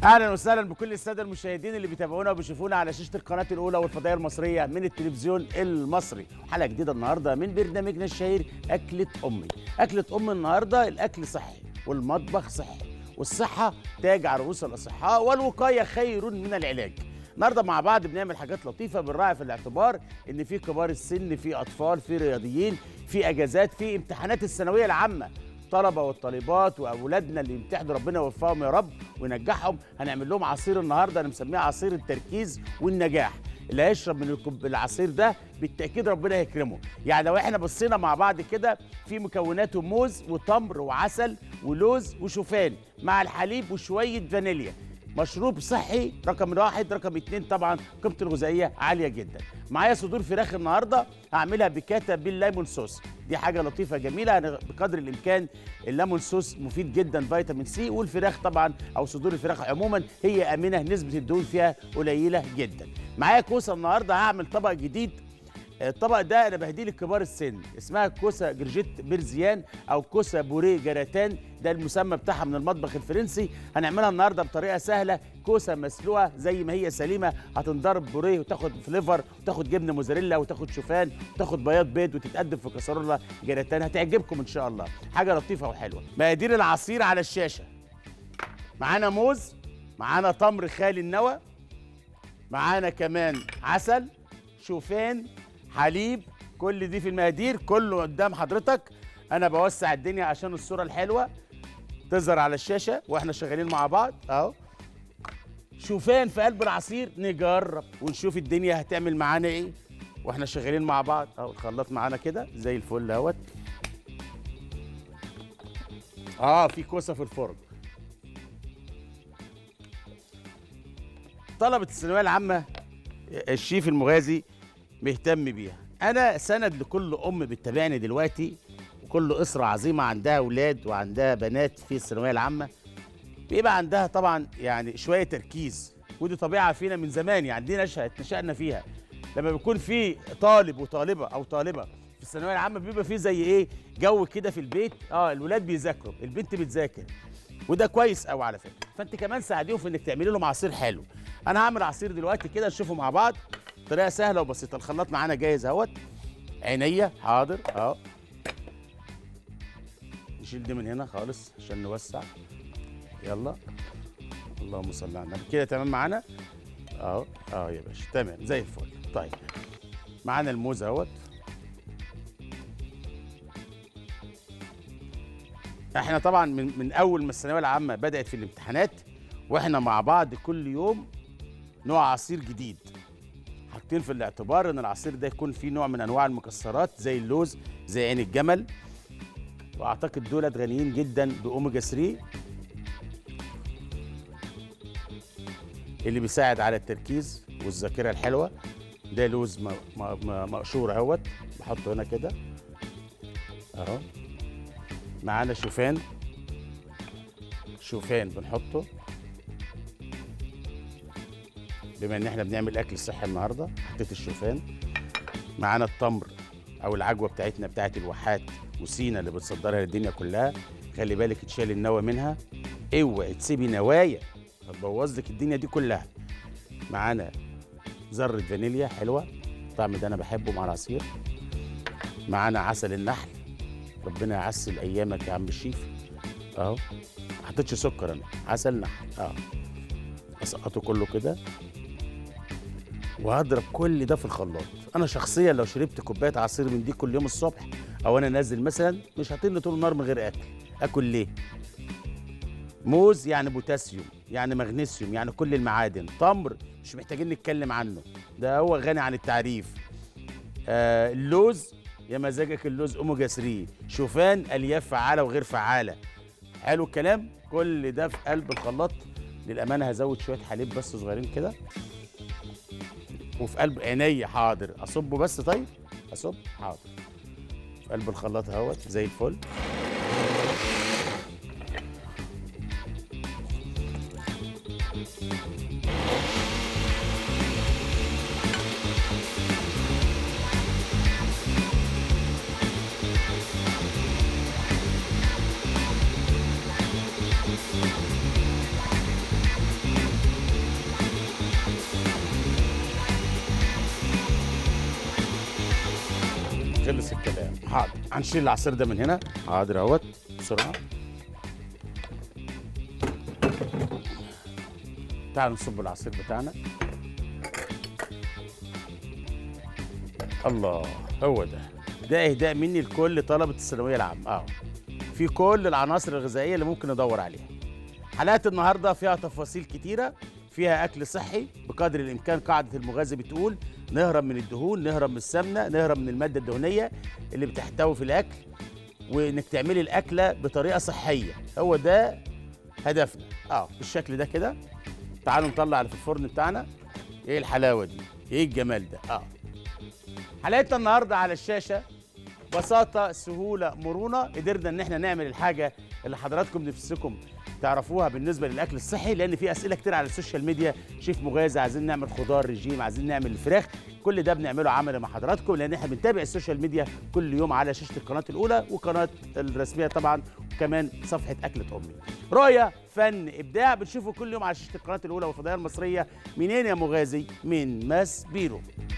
اهلا وسهلا بكل الساده المشاهدين اللي بيتابعونا وبيشوفونا على شاشه القناه الاولى والفضائيه المصريه من التلفزيون المصري حلقه جديده النهارده من برنامجنا الشهير اكله امي اكله ام النهارده الاكل صحي والمطبخ صحي والصحه تاج على رؤوس الاصحاء والوقايه خير من العلاج النهارده مع بعض بنعمل حاجات لطيفه بنراعي في الاعتبار ان في كبار السن في اطفال في رياضيين في اجازات في امتحانات الثانويه العامه الطلبه والطالبات واولادنا اللي يمتحنوا ربنا يوفقهم يا رب وينجحهم هنعمل لهم عصير النهارده انا مسميه عصير التركيز والنجاح اللي هيشرب من الكوب- العصير ده بالتاكيد ربنا يكرمه يعني لو احنا بصينا مع بعض كده في مكوناته موز وتمر وعسل ولوز وشوفان مع الحليب وشويه فانيليا مشروب صحي رقم واحد رقم اتنين طبعا قيمته الغذائيه عاليه جدا معايا صدور فراخ النهارده هعملها بكاتا بالليمون صوص دي حاجه لطيفه جميله أنا بقدر الامكان الليمون صوص مفيد جدا فيتامين سي والفراخ طبعا او صدور الفراخ عموما هي امنه نسبه الدهون فيها قليله جدا معايا كوسه النهارده هعمل طبق جديد الطبق ده انا بهديه لكبار السن اسمها كوسه جرجيت بيرزيان او كوسه بوريه جراتان ده المسمى بتاعها من المطبخ الفرنسي هنعملها النهارده بطريقه سهله كوسه مسلوقه زي ما هي سليمه هتنضرب بوريه وتاخد فليفر وتاخد جبنه موزاريلا وتاخد شوفان وتاخد بياض بيض وتتقدم في كسرونه جراتان هتعجبكم ان شاء الله حاجه لطيفه وحلوه مقادير العصير على الشاشه معانا موز معانا تمر خالي النوى معانا كمان عسل شوفان حليب كل دي في المقادير كله قدام حضرتك انا بوسع الدنيا عشان الصوره الحلوه تظهر على الشاشه واحنا شغالين مع بعض اهو شوفان في قلب العصير نجرب ونشوف الدنيا هتعمل معانا ايه واحنا شغالين مع بعض اهو الخلاط معانا كده زي الفل اهوت اه في كوسه في الفرن طلبة الثانوية العامة الشيف المغازي مهتم بيها أنا سند لكل أم بتتابعني دلوقتي وكل أسرة عظيمة عندها أولاد وعندها بنات في الثانوية العامة بيبقى عندها طبعا يعني شوية تركيز ودي طبيعة فينا من زمان يعني دي نشأت نشأنا فيها لما بيكون في طالب وطالبة أو طالبة في الثانوية العامة بيبقى في زي إيه جو كده في البيت اه الولاد بيذاكروا البنت بتذاكر وده كويس قوي على فكره فانت كمان ساعديهم في انك تعملي لهم عصير حلو انا هعمل عصير دلوقتي كده نشوفه مع بعض طريقه سهله وبسيطه الخلاط معانا جاهز اهوت عينيا حاضر اهو نشيل دي من هنا خالص عشان نوسع يلا اللهم صل على النبي كده تمام معانا اهو اهو يا باشا تمام زي الفل طيب معانا الموز اهوت احنا طبعا من من اول ما الثانويه العامه بدات في الامتحانات واحنا مع بعض كل يوم نوع عصير جديد حاطين في الاعتبار ان العصير ده يكون فيه نوع من انواع المكسرات زي اللوز زي عين الجمل واعتقد دولت غنيين جدا باوميجا 3 اللي بيساعد على التركيز والذاكره الحلوه ده لوز م- م- م- مقشور اهوت بحطه هنا كده اهو معانا شوفان شوفان بنحطه بما ان احنا بنعمل اكل صحي النهارده حطيت الشوفان معانا التمر او العجوه بتاعتنا بتاعت الواحات وسينا اللي بتصدرها للدنيا كلها خلي بالك تشيل النوى منها اوعي تسيبي نوايا هتبوظ لك الدنيا دي كلها معانا ذره فانيليا حلوه الطعم ده انا بحبه مع العصير معانا عسل النحل ربنا يعسل ايامك يا عم الشيف اهو ما حطيتش سكر انا عسل نحل اه اسقطه كله كده وهضرب كل ده في الخلاط انا شخصيا لو شربت كوبايه عصير من دي كل يوم الصبح او انا نازل مثلا مش هطل طول النهار من غير اكل اكل ليه موز يعني بوتاسيوم يعني مغنيسيوم يعني كل المعادن تمر مش محتاجين نتكلم عنه ده هو غني عن التعريف آه اللوز يا مزاجك اللوز اوميجا 3 شوفان الياف فعاله وغير فعاله حلو الكلام كل ده في قلب الخلاط للامانه هزود شويه حليب بس صغيرين كده وفي قلب عينيا حاضر اصبه بس طيب اصب حاضر في قلب الخلاط اهوت زي الفل خلص الكلام حاضر هنشيل العصير ده من هنا حاضر اهوت بسرعه تعالوا نصب العصير بتاعنا الله هو ده ده اهداء مني لكل طلبه الثانويه العامه اه في كل العناصر الغذائيه اللي ممكن ندور عليها حلقات النهارده فيها تفاصيل كتيره فيها اكل صحي بقدر الامكان قاعده المغازي بتقول نهرب من الدهون نهرب من السمنه نهرب من الماده الدهنيه اللي بتحتوي في الاكل وانك تعملي الاكله بطريقه صحيه هو ده هدفنا اه بالشكل ده كده تعالوا نطلع اللي في الفرن بتاعنا ايه الحلاوه دي ايه الجمال ده اه حلقتنا النهارده على الشاشه بساطه سهوله مرونه قدرنا ان احنا نعمل الحاجه اللي حضراتكم نفسكم تعرفوها بالنسبه للاكل الصحي لان في اسئله كتير على السوشيال ميديا شيف مغازي عايزين نعمل خضار رجيم عايزين نعمل الفراخ كل ده بنعمله عملي مع حضراتكم لان احنا بنتابع السوشيال ميديا كل يوم على شاشه القناه الاولى وقناه الرسميه طبعا وكمان صفحه اكله امي رؤيه فن ابداع بنشوفه كل يوم على شاشه القناه الاولى والفضائيه المصريه منين يا مغازي من ماس بيرو